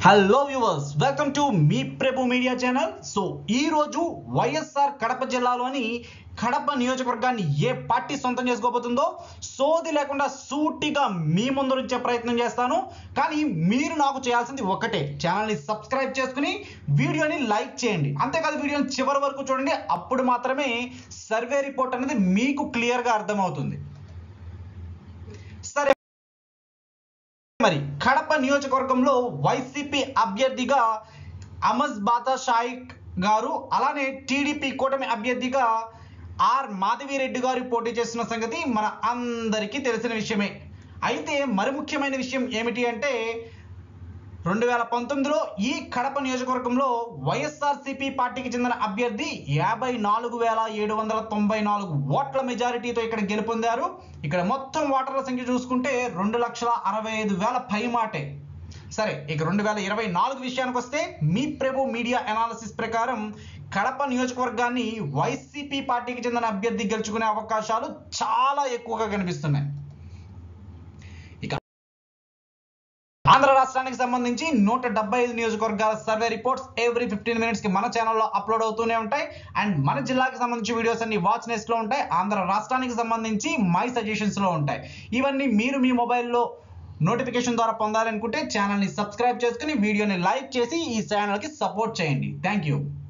hello viewers welcome to మీ Prabhu media channel so ఈ రోజు వైఎస్ఆర్ కడప జిల్లాలోని కడప నియోజకవర్గాన్ని ఏ పార్టీ సొంతం చేసుకోబోతుందో సోది లేకుండా సూటిగా మీ ముందు ఉంచే ప్రయత్నం చేస్తాను కానీ మీరు నాకు చేయాల్సింది ఒకటే ఛానల్ని సబ్స్క్రైబ్ చేసుకుని వీడియోని లైక్ చేయండి అంతేకాదు వీడియోని చివరి వరకు చూడండి అప్పుడు మాత్రమే సర్వే రిపోర్ట్ అనేది మీకు క్లియర్గా అర్థమవుతుంది సరే మరి కడప నియోజకవర్గంలో వైసీపీ అభ్యర్థిగా అమజ్ బాతా షాయిక్ గారు అలానే టీడీపీ కూటమి అభ్యర్థిగా ఆర్ మాధవిరెడ్డి గారు పోటీ చేస్తున్న సంగతి మన అందరికీ తెలిసిన విషయమే అయితే మరి ముఖ్యమైన విషయం ఏమిటి అంటే రెండు వేల పంతొమ్మిదిలో ఈ కడప నియోజకవర్గంలో వైఎస్ఆర్సీపీ పార్టీకి చెందిన అభ్యర్థి యాభై నాలుగు వేల ఏడు వందల తొంభై నాలుగు ఓట్ల మెజారిటీతో ఇక్కడ గెలుపొందారు ఇక్కడ మొత్తం ఓటర్ల సంఖ్య చూసుకుంటే రెండు లక్షల అరవై ఐదు వేల పై మాటే సరే ఇక రెండు వేల ఇరవై నాలుగు విషయానికి వస్తే మీ ప్రభు మీడియా అనాలిసిస్ ప్రకారం కడప నియోజకవర్గాన్ని వైసీపీ పార్టీకి చెందిన అభ్యర్థి గెలుచుకునే అవకాశాలు చాలా ఎక్కువగా కనిపిస్తున్నాయి ఆంధ్ర రాష్ట్రానికి సంబంధించి నూట డెబ్బై ఐదు నియోజకవర్గాల survey reports every fifteen minutes కి మన ఛానల్లో అప్లోడ్ అవుతూనే ఉంటాయి అండ్ మన జిల్లాకి సంబంధించి వీడియోస్ అన్ని వాచ్ నెస్ట్ లో ఉంటాయి ఆంధ్ర రాష్ట్రానికి సంబంధించి మై సజెషన్స్ లో ఉంటాయి ఇవన్నీ మీరు మీ మొబైల్లో నోటిఫికేషన్ ద్వారా పొందాలనుకుంటే ఛానల్ని సబ్స్క్రైబ్ చేసుకుని వీడియోని లైక్ చేసి ఈ ఛానల్కి సపోర్ట్ చేయండి థ్యాంక్ యూ